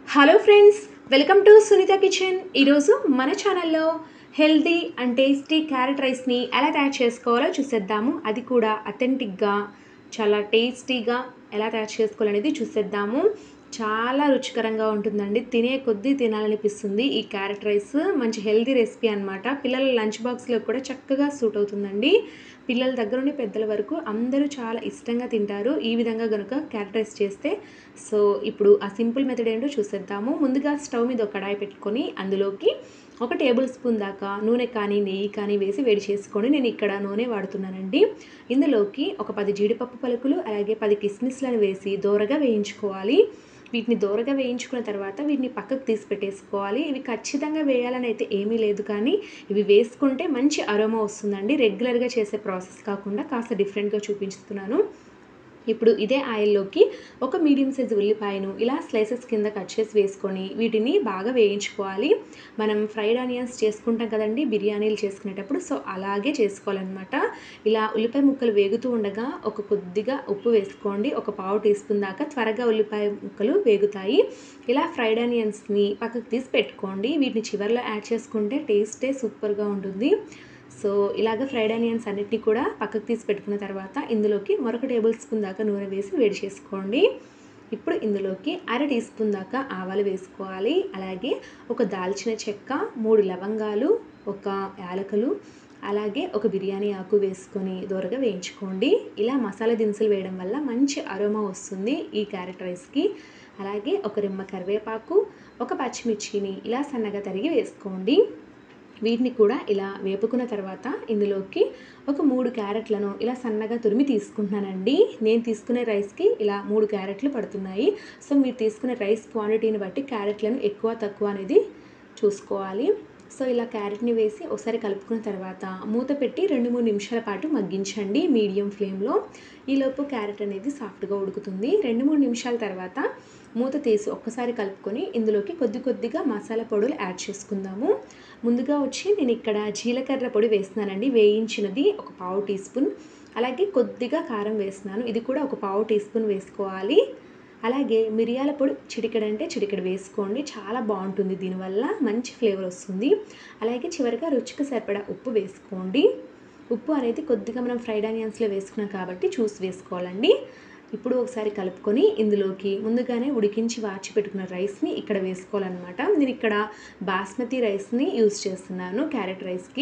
hello friends welcome to Sunitha kitchen ఈరోజు మన ఛానల్లో హెల్దీ అండ్ టేస్టీ క్యారెట్ రైస్ని ఎలా తయారు చేసుకోవాలో చూసేద్దాము అది కూడా అథెంటిక్గా చాలా టేస్టీగా ఎలా తయారు చేసుకోవాలనేది చూసేద్దాము చాలా రుచికరంగా ఉంటుందండి తినే కొద్దీ తినాలనిపిస్తుంది ఈ క్యారెట్ రైస్ మంచి హెల్దీ రెసిపీ అనమాట పిల్లల లంచ్ బాక్స్లో కూడా చక్కగా సూట్ అవుతుందండి పిల్లల దగ్గర నుండి పెద్దల వరకు అందరూ చాలా ఇష్టంగా తింటారు ఈ విధంగా కనుక క్యారెట్ రైస్ చేస్తే సో ఇప్పుడు ఆ సింపుల్ మెథడ్ ఏంటో చూసేద్దాము ముందుగా స్టవ్ మీద ఒక కడాయి పెట్టుకొని అందులోకి ఒక టేబుల్ స్పూన్ దాకా నూనె కానీ నెయ్యి కానీ వేసి వేడి చేసుకొని నేను ఇక్కడ నూనె వాడుతున్నానండి ఇందులోకి ఒక పది జీడిపప్పు పలుకులు అలాగే పది కిస్మిస్లను వేసి దోరగా వేయించుకోవాలి వీటిని దోరగా వేయించుకున్న తర్వాత వీటిని పక్కకు తీసి పెట్టేసుకోవాలి ఇవి ఖచ్చితంగా వేయాలని అయితే ఏమీ లేదు కానీ ఇవి వేసుకుంటే మంచి అరోమా వస్తుందండి రెగ్యులర్గా చేసే ప్రాసెస్ కాకుండా కాస్త డిఫరెంట్గా చూపించుతున్నాను ఇప్పుడు ఇదే ఆయిల్లోకి ఒక మీడియం సైజు ఉల్లిపాయను ఇలా స్లైసెస్ కింద కట్ చేసి వేసుకొని వీటిని బాగా వేయించుకోవాలి మనం ఫ్రైడ్ ఆనియన్స్ చేసుకుంటాం కదండి బిర్యానీలు చేసుకునేటప్పుడు సో అలాగే చేసుకోవాలన్నమాట ఇలా ఉల్లిపాయ ముక్కలు వేగుతూ ఉండగా ఒక కొద్దిగా ఉప్పు వేసుకోండి ఒక పావు టీ స్పూన్ దాకా త్వరగా ఉల్లిపాయ ముక్కలు వేగుతాయి ఇలా ఫ్రైడ్ ఆనియన్స్ని పక్కకు తీసి పెట్టుకోండి వీటిని చివరిలో యాడ్ చేసుకుంటే టేస్టే సూపర్గా ఉంటుంది సో ఇలాగ ఫ్రైడ్ ఆనియన్స్ అన్నిటిని కూడా పక్కకు తీసి పెట్టుకున్న తర్వాత ఇందులోకి మరొక టేబుల్ స్పూన్ దాకా నూనె వేసి వేడి చేసుకోండి ఇప్పుడు ఇందులోకి అర టీ స్పూన్ దాకా ఆవాలు వేసుకోవాలి అలాగే ఒక దాల్చిన చెక్క మూడు లవంగాలు ఒక యాలకులు అలాగే ఒక బిర్యానీ ఆకు వేసుకొని దూరగా వేయించుకోండి ఇలా మసాలా దినుసులు వేయడం వల్ల మంచి అరోమా వస్తుంది ఈ క్యారెట్ రైస్కి అలాగే ఒక రెమ్మ కరివేపాకు ఒక పచ్చిమిర్చిని ఇలా సన్నగా తరిగి వేసుకోండి వీటిని కూడా ఇలా వేపుకున్న తర్వాత ఇందులోకి ఒక మూడు క్యారెట్లను ఇలా సన్నగా తురిమి తీసుకుంటున్నానండి నేను తీసుకునే రైస్కి ఇలా మూడు క్యారెట్లు పడుతున్నాయి సో మీరు తీసుకునే రైస్ క్వాంటిటీని బట్టి క్యారెట్లను ఎక్కువ తక్కువ అనేది చూసుకోవాలి సో ఇలా క్యారెట్ని వేసి ఒకసారి కలుపుకున్న తర్వాత మూత పెట్టి రెండు మూడు నిమిషాల పాటు మగ్గించండి మీడియం ఫ్లేమ్లో ఈలోపు క్యారెట్ అనేది సాఫ్ట్గా ఉడుకుతుంది రెండు మూడు నిమిషాల తర్వాత మూత తీసి ఒక్కసారి కలుపుకొని ఇందులోకి కొద్ది కొద్దిగా మసాలా పొడులు యాడ్ చేసుకుందాము ముందుగా వచ్చి నేను ఇక్కడ జీలకర్ర పొడి వేస్తున్నానండి వేయించినది ఒక పావు టీ స్పూన్ అలాగే కొద్దిగా కారం వేస్తున్నాను ఇది కూడా ఒక పావు టీ స్పూన్ వేసుకోవాలి అలాగే మిరియాల పొడి చిటికెడంటే చిటికెడు వేసుకోండి చాలా బాగుంటుంది దీనివల్ల మంచి ఫ్లేవర్ వస్తుంది అలాగే చివరిగా రుచికి సరిపడా ఉప్పు వేసుకోండి ఉప్పు అనేది కొద్దిగా మనం ఫ్రైడ్ ఆనియన్స్లో వేసుకున్నాం కాబట్టి చూసి వేసుకోవాలండి ఇప్పుడు ఒకసారి కలుపుకొని ఇందులోకి ముందుగానే ఉడికించి వాచి పెట్టుకున్న రైస్ని ఇక్కడ వేసుకోవాలన్నమాట నేను ఇక్కడ బాస్మతి రైస్ని యూజ్ చేస్తున్నాను క్యారెట్ రైస్కి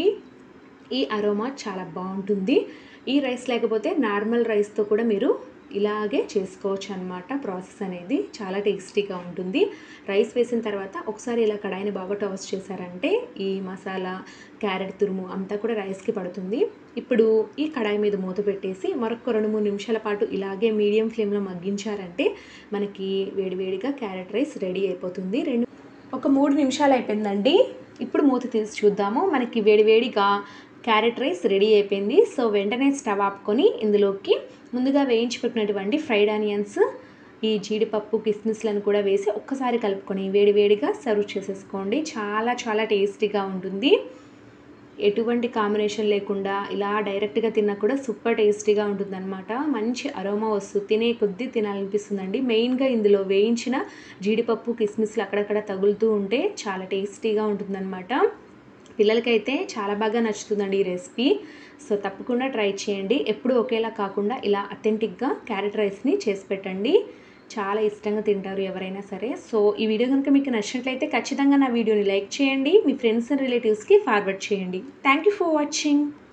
ఈ అరోమా చాలా బాగుంటుంది ఈ రైస్ లేకపోతే నార్మల్ రైస్తో కూడా మీరు ఇలాగే చేసుకోవచ్చు అనమాట ప్రాసెస్ అనేది చాలా టేస్టీగా ఉంటుంది రైస్ వేసిన తర్వాత ఒకసారి ఇలా కడాయిని బాగా టాస్ చేశారంటే ఈ మసాలా క్యారెట్ తురుము అంతా కూడా రైస్కి పడుతుంది ఇప్పుడు ఈ కడాయి మీద మూత పెట్టేసి మరొక రెండు మూడు నిమిషాల పాటు ఇలాగే మీడియం ఫ్లేమ్లో మగ్గించారంటే మనకి వేడివేడిగా క్యారెట్ రైస్ రెడీ అయిపోతుంది రెండు ఒక మూడు నిమిషాలు అయిపోయిందండి ఇప్పుడు మూత తీసి చూద్దాము మనకి వేడివేడిగా క్యారెట్ రైస్ రెడీ అయిపోయింది సో వెంటనే స్టవ్ ఆపుకొని ఇందులోకి ముందుగా వేయించి పెట్టినటువంటి ఫ్రైడ్ ఆనియన్స్ ఈ జీడిపప్పు కిస్మిస్లను కూడా వేసి ఒక్కసారి కలుపుకొని వేడివేడిగా సర్వ్ చేసేసుకోండి చాలా చాలా టేస్టీగా ఉంటుంది ఎటువంటి కాంబినేషన్ లేకుండా ఇలా డైరెక్ట్గా తిన్నా కూడా సూపర్ టేస్టీగా ఉంటుందన్నమాట మంచి అరోమా వస్తూ తినే కొద్దీ తినాలనిపిస్తుందండి మెయిన్గా ఇందులో వేయించిన జీడిపప్పు కిస్మిస్లు అక్కడక్కడ తగులుతూ ఉంటే చాలా టేస్టీగా ఉంటుందన్నమాట పిల్లలకైతే చాలా బాగా నచ్చుతుందండి ఈ రెసిపీ సో తప్పకుండా ట్రై చేయండి ఎప్పుడు ఒకేలా కాకుండా ఇలా అథెంటిక్గా క్యారెట్ రైస్ని చేసి పెట్టండి చాలా ఇష్టంగా తింటారు ఎవరైనా సరే సో ఈ వీడియో కనుక మీకు నచ్చినట్లయితే ఖచ్చితంగా నా వీడియోని లైక్ చేయండి మీ ఫ్రెండ్స్ అండ్ రిలేటివ్స్కి ఫార్వర్డ్ చేయండి థ్యాంక్ యూ ఫర్ వాచింగ్